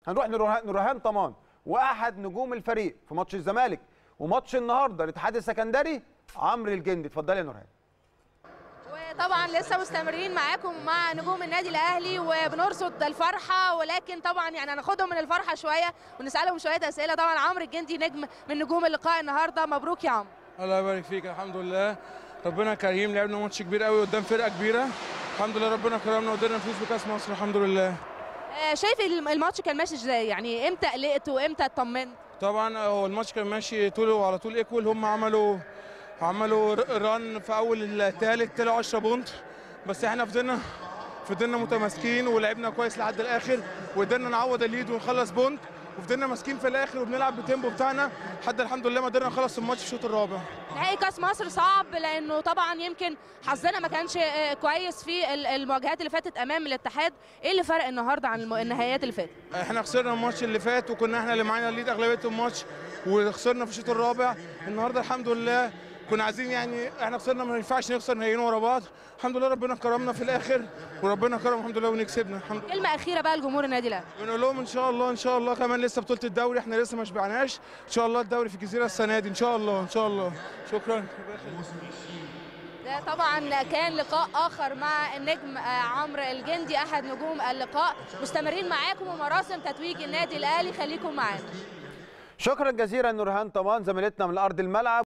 هنروح نورهان نورهان طمان واحد نجوم الفريق في ماتش الزمالك وماتش النهارده الاتحاد السكندري عمرو الجندي اتفضلي يا نورهان وطبعا لسه مستمرين معاكم مع نجوم النادي الاهلي وبنرصد الفرحه ولكن طبعا يعني هناخدهم من الفرحه شويه ونسالهم شويه اسئله طبعا عمرو الجندي نجم من نجوم اللقاء النهارده مبروك يا عمرو الله يبارك فيك الحمد لله ربنا كريم لعبنا ماتش كبير قوي قدام فرقه كبيره الحمد لله ربنا كرمنا وقدرنا نفوز بكاس مصر الحمد لله آه، شايف الم- الماتش كان ماشي ازاي يعني امتى قلقت وامتى اطمنت طبعا هو الماتش كان ماشي طول وعلى طول ايكوال هم عملوا عملوا ر- ران في اول الثالث طلعوا 10 بونت بس احنا فضلنا فضلنا متماسكين ولعبنا كويس لحد الاخر وقدرنا نعوض الليد ونخلص بونت وفضلنا ماسكين في الاخر وبنلعب بالتيمبو بتاعنا لحد الحمد لله ما قدرنا نخلص الماتش في الشوط الرابع نهائي كاس مصر صعب لانه طبعا يمكن حظنا ما كانش آه، كويس في ال- المواجهات اللي فاتت امام الاتحاد ايه اللي فرق النهارده عن الم- النهائيات اللي فاتت احنا خسرنا الماتش اللي فات وكنا احنا اللي معانا الليد اغلبيه الماتش وخسرنا في الشوط الرابع النهارده الحمد لله كنا عايزين يعني احنا خسرنا ما ينفعش نخسر نهائيين ورا بعض الحمد لله ربنا كرمنا في الاخر وربنا كرم الحمد لله ونكسبنا الحمد لله كلمه اخيره بقى لجمهور النادي الاهلي بنقول لهم ان شاء الله ان شاء الله كمان لسه بطوله الدوري احنا لسه ما شبعناش ان شاء الله الدوري في الجزيره السنه دي ان شاء الله ان شاء الله شكرا ده طبعا كان لقاء اخر مع النجم آه، عمرو الجندي احد نجوم اللقاء مستمرين معاكم ومراسم تتويج النادي الاهلي خليكم معانا شكرا جزيلا نورهان طمان زميلتنا من ارض الملعب